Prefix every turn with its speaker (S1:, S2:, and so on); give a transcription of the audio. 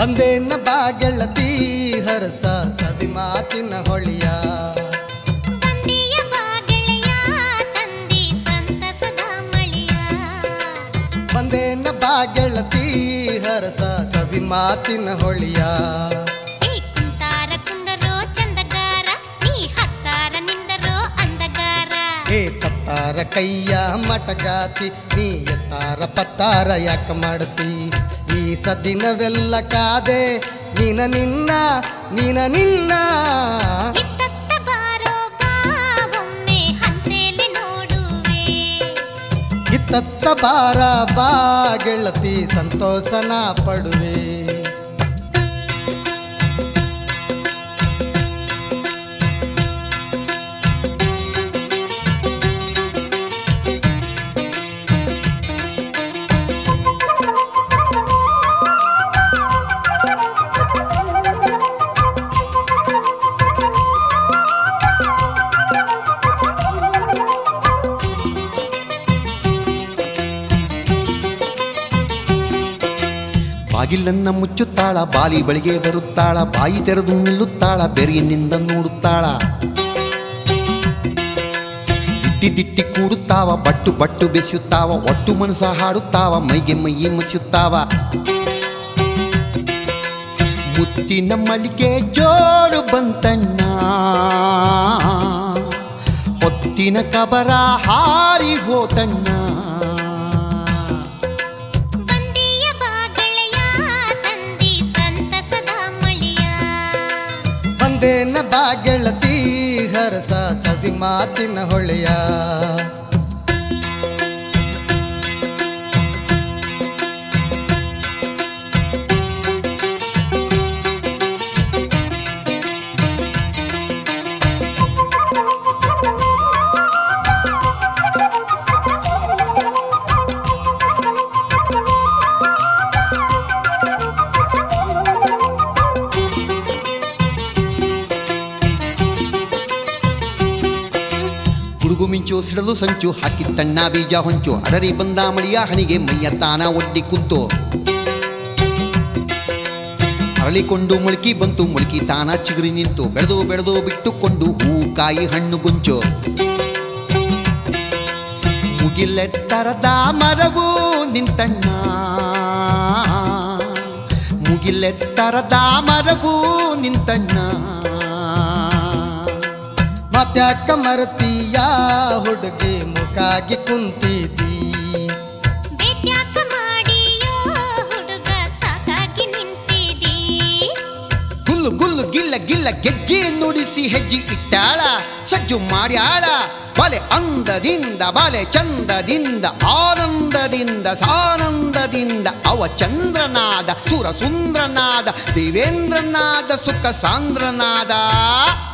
S1: ಬಂದೇನ ಬಾ ಗೆಳತಿ ಹರಸ ಸವಿ ಮಾತಿನ ಹೊಳಿಯ
S2: ಬಂದೆಯ ಬಾಗೆಳೆಯ ತಂದಿ ಸಂತಸದ ಮಳೆಯ
S1: ಬಂದೇನ ಬಾ ಗೆಳತಿ ಹರಸ ಸವಿ ಮಾತಿನ ಹೊಳಿಯ
S2: ಏ ಕುಂತಾರ ಕುಂದರೋ ಚಂದಗಾರ ನೀ ಹತ್ತಾರ ನಿಂದರೋ ಅಂದಗಾರ
S1: ಏ ತತ್ತಾರ ಕೈಯ ಮಟಗಾತಿ ನೀ ಎತ್ತಾರ ಪತ್ತಾರ ಯಾಕ ಮಾಡ್ತಿ ಈ ಸದಿನವೆಲ್ಲ ಕಾದೆ ನೀನ ನಿನ್ನ ನೀನ ನಿನ್ನ
S2: ಇತ್ತತ್ತ ಬಾರೋ ಬಾ ಒಮ್ಮೆ ಹಂತೇಲಿ ನೋಡುವೆ
S1: ಇತ್ತತ್ತ ಬಾರ ಬಾ ಗೆಳತಿ ಸಂತೋಷನ ಪಡುವೆ
S3: ಬಾಗಿಲನ್ನ ಮುಚ್ಚುತ್ತಾಳ ಬಾಲಿ ಬಳಿಗೆ ಬರುತ್ತಾಳ ಬಾಯಿ ತೆರೆದು ನಿಲ್ಲುತ್ತಾಳ ಬೆರಿಯಿನಿಂದ ನೋಡುತ್ತಾಳ ದಿಟ್ಟಿ ದಿಟ್ಟಿ ಕೂಡುತ್ತಾವ ಬಟ್ಟು ಬಟ್ಟು ಬೆಸೆಯುತ್ತಾವ ಒಟ್ಟು ಮನಸ ಹಾಡುತ್ತಾವ ಮೈಗೆ ಮೈ ಮಸಿಯುತ್ತಾವ ಮುತ್ತಿನ ಮಳಿಗೆ ಜೋರು ಬಂತಣ್ಣ ಹೊತ್ತಿನ ಕಬರ ಹಾರಿ ಹೋತಣ್ಣ
S2: ಬಂದೆಯ ಬಾಗೆಳೆಯ ತಂದಿ ಸಂತಸದ ಮಳೆಯ
S1: ಬಂದೇನ ಬಾ ಗೆಳತಿ ಹರಸ ಸವಿ ಮಾತಿನ ಹೊಳೆಯ
S3: ಗುಡುಗು ಮಿಂಚು ಸಿಡಲು ಸಂಚು ಹಾಕಿತ್ತಣ್ಣ ಬೀಜ ಹೊಂಚು ಅಡರಿ ಬಂದ ಮಳಿಯ ಹನಿಗೆ ಮೈಯ ತಾನ ಒಡ್ಡಿ ಕುಂತು ಅರಳಿಕೊಂಡು ಮೊಳಕಿ ಬಂತು ಮೊಳಕಿ ತಾನ ಚಿಗುರಿ ನಿಂತು ಬೆಳೆದು ಬೆಳೆದು ಬಿಟ್ಟುಕೊಂಡು ಹೂ ಕಾಯಿ ಹಣ್ಣು ಗುಂಚು ಮುಗಿಲೆತ್ತರದ ಮರವು ನಿಂತಣ್ಣ ಮುಗಿಲೆತ್ತರದ ಮರವು ನಿಂತಣ್ಣ
S1: ಮತ್ಯಾಕ ಮರತೀಯ ಹುಡುಗಿ ಮುಖಾಗಿ ಕುಂತಿದ್ದೀ
S2: ಬೇತ್ಯಾಕ ಮಾಡಿಯೋ ಹುಡುಗ ಸಾಕಾಗಿ ನಿಂತಿದ್ದೀ
S3: ಗುಲ್ಲು ಗುಲ್ಲು ಗಿಲ್ಲ ಗಿಲ್ಲ ಗೆಜ್ಜೆ ನುಡಿಸಿ ಹೆಜ್ಜೆ ಇಟ್ಟಾಳ ಸಜ್ಜು ಮಾಡ್ಯಾಳ ಬಲೆ ಅಂದದಿಂದ ಬಲೆ ಚಂದದಿಂದ ಆನಂದದಿಂದ ಸಾನಂದದಿಂದ ಅವ ಚಂದ್ರನಾದ ಸುರ ಸುಂದ್ರನಾದ ದೇವೇಂದ್ರನಾದ ಸುಖ ಸಾಂದ್ರನಾದ